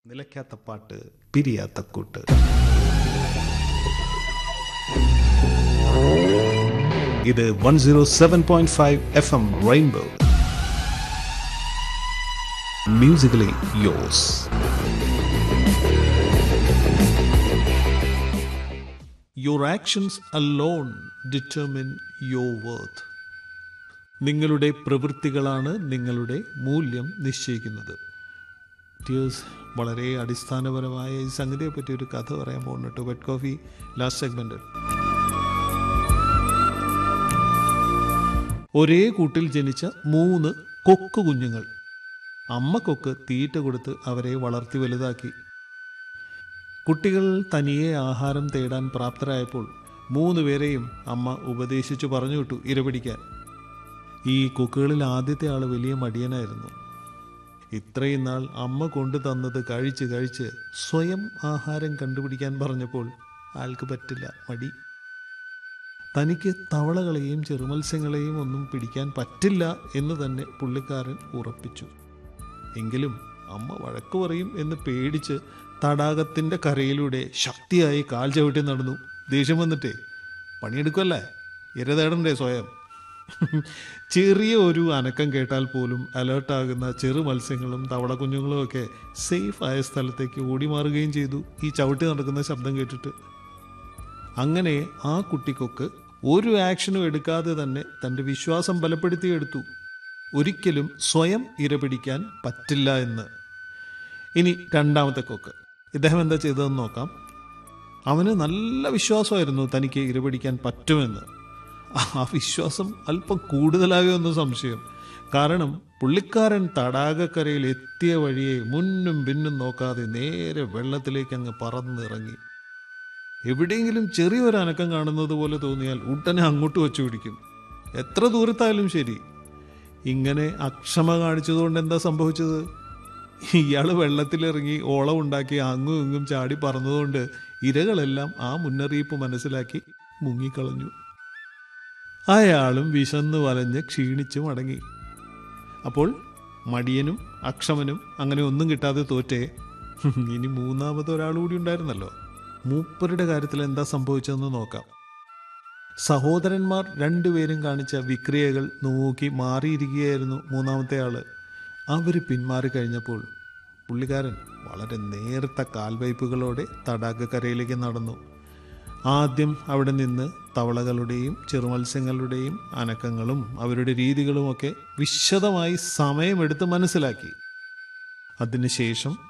നിലയ്ക്കാത്ത പാട്ട് പിരിയാത്ത കൂട്ട് ഇത് one zero seven point five F M rainbow musically yours your actions alone determine your worth നിങ്ങളുടെ പ്രവൃത്തികളാണ് നിങ്ങളുടെ മൂല്യം നിശ്ചയിക്കുന്നത് ടിയേഴ്സ് വളരെ അടിസ്ഥാനപരമായ ഈ സംഗതിയെ പറ്റി ഒരു കഥ പറയാൻ പോകുന്നു കേട്ടോ വെറ്റ് കോഫി ലാസ്റ്റ് സെഗ്മെന്റിൽ ഒരേ കൂട്ടിൽ ജനിച്ച മൂന്ന് കൊക്ക് കുഞ്ഞുങ്ങൾ അമ്മ കൊക്ക് തീറ്റ കൊടുത്ത് അവരെ വളർത്തി വലുതാക്കി കുട്ടികൾ തനിയെ ആഹാരം തേടാൻ പ്രാപ്തരായപ്പോൾ മൂന്ന് പേരെയും അമ്മ ഉപദേശിച്ചു പറഞ്ഞു വിട്ടു ഇരപിടിക്കാൻ ഈ കൊക്കുകളിൽ ആദ്യത്തെ ആൾ വലിയ മടിയനായിരുന്നു ഇത്രയും നാൾ അമ്മ കൊണ്ടു തന്നത് കഴിച്ച് കഴിച്ച് സ്വയം ആഹാരം കണ്ടുപിടിക്കാൻ പറഞ്ഞപ്പോൾ ആൾക്ക് പറ്റില്ല മടി തനിക്ക് തവളകളെയും ചെറുമത്സ്യങ്ങളെയും ഒന്നും പിടിക്കാൻ പറ്റില്ല എന്ന് തന്നെ പുള്ളിക്കാരൻ ഉറപ്പിച്ചു എങ്കിലും അമ്മ വഴക്ക് പറയും എന്ന് പേടിച്ച് തടാകത്തിന്റെ കരയിലൂടെ ശക്തിയായി കാൽ ചവിട്ടി നടന്നു ദേഷ്യം വന്നിട്ടേ പണിയെടുക്കുമല്ലേ ഇര തേടണ്ടേ സ്വയം ചെറിയ ഒരു അനക്കം കേട്ടാൽ പോലും അലേർട്ടാകുന്ന ചെറു മത്സ്യങ്ങളും തവള കുഞ്ഞുങ്ങളും ഒക്കെ സേഫ് ആയ സ്ഥലത്തേക്ക് ഓടി മാറുകയും ചെയ്തു ഈ ചവിട്ടി നടക്കുന്ന ശബ്ദം കേട്ടിട്ട് അങ്ങനെ ആ കുട്ടിക്കൊക്കെ ഒരു ആക്ഷനും എടുക്കാതെ തന്നെ തൻ്റെ വിശ്വാസം ബലപ്പെടുത്തിയെടുത്തു ഒരിക്കലും സ്വയം ഇരപിടിക്കാൻ പറ്റില്ല എന്ന് ഇനി രണ്ടാമത്തെ കൊക്ക് ഇദ്ദേഹം എന്താ ചെയ്തതെന്ന് നോക്കാം അവന് നല്ല വിശ്വാസമായിരുന്നു തനിക്ക് ഇരപിടിക്കാൻ പറ്റുമെന്ന് ആ വിശ്വാസം അല്പം കൂടുതലാകുമെന്ന് സംശയം കാരണം പുള്ളിക്കാരൻ തടാകക്കരയിൽ എത്തിയ വഴിയെ മുന്നും പിന്നും നോക്കാതെ നേരെ വെള്ളത്തിലേക്ക് അങ്ങ് പറന്നിറങ്ങി എവിടെയെങ്കിലും ചെറിയൊരു അനക്കം കാണുന്നത് പോലെ തോന്നിയാൽ ഉടനെ അങ്ങോട്ട് വെച്ചു പിടിക്കും എത്ര ദൂരത്തായാലും ശരി ഇങ്ങനെ അക്ഷമ കാണിച്ചതുകൊണ്ട് എന്താ സംഭവിച്ചത് ഇയാൾ വെള്ളത്തിലിറങ്ങി ഓളം ഉണ്ടാക്കി അങ്ങും ഇങ്ങും ചാടി പറന്നതുകൊണ്ട് ഇരകളെല്ലാം ആ മുന്നറിയിപ്പ് മനസ്സിലാക്കി മുങ്ങിക്കളഞ്ഞു അയാളും വിശന്ന് വലഞ്ഞ് ക്ഷീണിച്ചു മടങ്ങി അപ്പോൾ മടിയനും അക്ഷമനും അങ്ങനെ ഒന്നും കിട്ടാതെ തോറ്റേ ഇനി മൂന്നാമത് ഒരാൾ കൂടി ഉണ്ടായിരുന്നല്ലോ മൂപ്പരുടെ കാര്യത്തിൽ എന്താ സംഭവിച്ചതെന്ന് നോക്കാം സഹോദരന്മാർ രണ്ടുപേരും കാണിച്ച വിക്രിയകൾ നോക്കി മാറിയിരിക്കുകയായിരുന്നു മൂന്നാമത്തെ ആള് അവർ പിന്മാറി കഴിഞ്ഞപ്പോൾ പുള്ളിക്കാരൻ വളരെ നേർത്ത കാൽവയ്പ്പുകളോടെ തടാകക്കരയിലേക്ക് നടന്നു ആദ്യം അവിടെ നിന്ന് തവളകളുടെയും ചെറുമത്സ്യങ്ങളുടെയും അനക്കങ്ങളും അവരുടെ രീതികളുമൊക്കെ വിശദമായി സമയമെടുത്ത് മനസ്സിലാക്കി അതിനുശേഷം